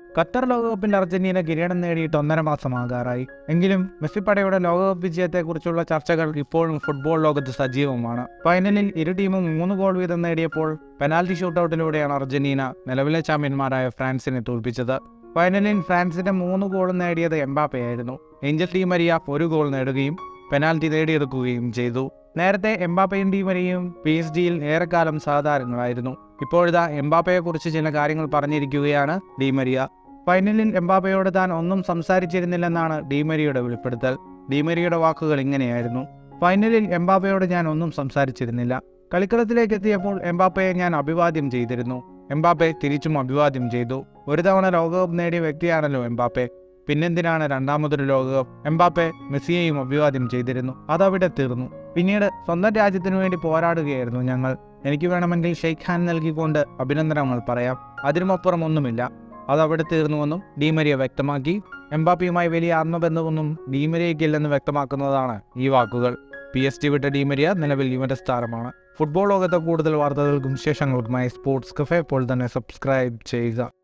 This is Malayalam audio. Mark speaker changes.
Speaker 1: ഖത്തർ ലോകകപ്പിൽ അർജന്റീന കിരീടം നേടിയിട്ട് ഒന്നര മാസമാകാറായി എങ്കിലും മെസ്സിപ്പടയുടെ ലോകകപ്പ് വിജയത്തെക്കുറിച്ചുള്ള ചർച്ചകൾ ഇപ്പോഴും ഫുട്ബോൾ ലോകത്ത് സജീവമാണ് ഫൈനലിൽ ഇരു ടീമും മൂന്ന് ഗോൾ വീതം നേടിയപ്പോൾ പെനാൽറ്റി ഷൂട്ടൌട്ടിലൂടെയാണ് അർജന്റീന നിലവിലെ ചാമ്പ്യന്മാരായ ഫ്രാൻസിനെ തോൽപ്പിച്ചത് ഫൈനലിൽ ഫ്രാൻസിന്റെ മൂന്ന് ഗോൾ നേടിയത് എംബാപ്പയായിരുന്നു ഏഞ്ചൽ ഡി മരിയ ഒരു ഗോൾ നേടുകയും പെനാൽറ്റി നേടിയെടുക്കുകയും ചെയ്തു നേരത്തെ എംബാപ്പയും ഡി മരിയയും പി എസ് ഡിയിൽ ഏറെക്കാലം സഹതാരങ്ങളായിരുന്നു ഇപ്പോഴിതാ എംബാപ്പയെക്കുറിച്ച് ചില കാര്യങ്ങൾ പറഞ്ഞിരിക്കുകയാണ് ഡി മരിയ ഫൈനലിൽ എംബാപ്പയോട് താൻ ഒന്നും സംസാരിച്ചിരുന്നില്ലെന്നാണ് ഡീമരിയുടെ വെളിപ്പെടുത്തൽ ഡീമരിയുടെ വാക്കുകൾ ഇങ്ങനെയായിരുന്നു ഫൈനലിൽ എംബാപ്പയോട് ഞാൻ ഒന്നും സംസാരിച്ചിരുന്നില്ല കളിക്കളത്തിലേക്ക് എത്തിയപ്പോൾ എംബാപ്പയെ ഞാൻ അഭിവാദ്യം ചെയ്തിരുന്നു എംബാപ്പെ തിരിച്ചും അഭിവാദ്യം ചെയ്തു ഒരു തവണ ലോകകപ്പ് നേടിയ വ്യക്തിയാണല്ലോ എംബാപ്പെ പിന്നെന്തിനാണ് രണ്ടാമതൊരു ലോകകപ്പ് എംബാപ്പെ മെസ്സിയെയും അഭിവാദ്യം ചെയ്തിരുന്നു അതവിടെ തീർന്നു പിന്നീട് സ്വന്തം രാജ്യത്തിനു വേണ്ടി പോരാടുകയായിരുന്നു ഞങ്ങൾ എനിക്ക് വേണമെങ്കിൽ ഷെയ്ഖ് ഹാൻഡ് നൽകിക്കൊണ്ട് അഭിനന്ദനങ്ങൾ പറയാം അതിനുമപ്പുറം ഒന്നുമില്ല അതവിടെ തീർന്നുവെന്നും ഡീമരിയ വ്യക്തമാക്കി എംബാപ്പിയുമായി വലിയ ആത്മബന്ധമൊന്നും ഡീമരിയയ്ക്കില്ലെന്ന് വ്യക്തമാക്കുന്നതാണ് ഈ വാക്കുകൾ പി എസ് ടി വിട്ട ഡീമരിയ നിലവിൽ യുവൻഡസ് താരമാണ് ഫുട്ബോൾ ലോകത്തെ കൂടുതൽ വാർത്തകൾക്കും വിശേഷങ്ങൾക്കുമായി സ്പോർട്സ് കഫേ ഇപ്പോൾ തന്നെ സബ്സ്ക്രൈബ് ചെയ്യുക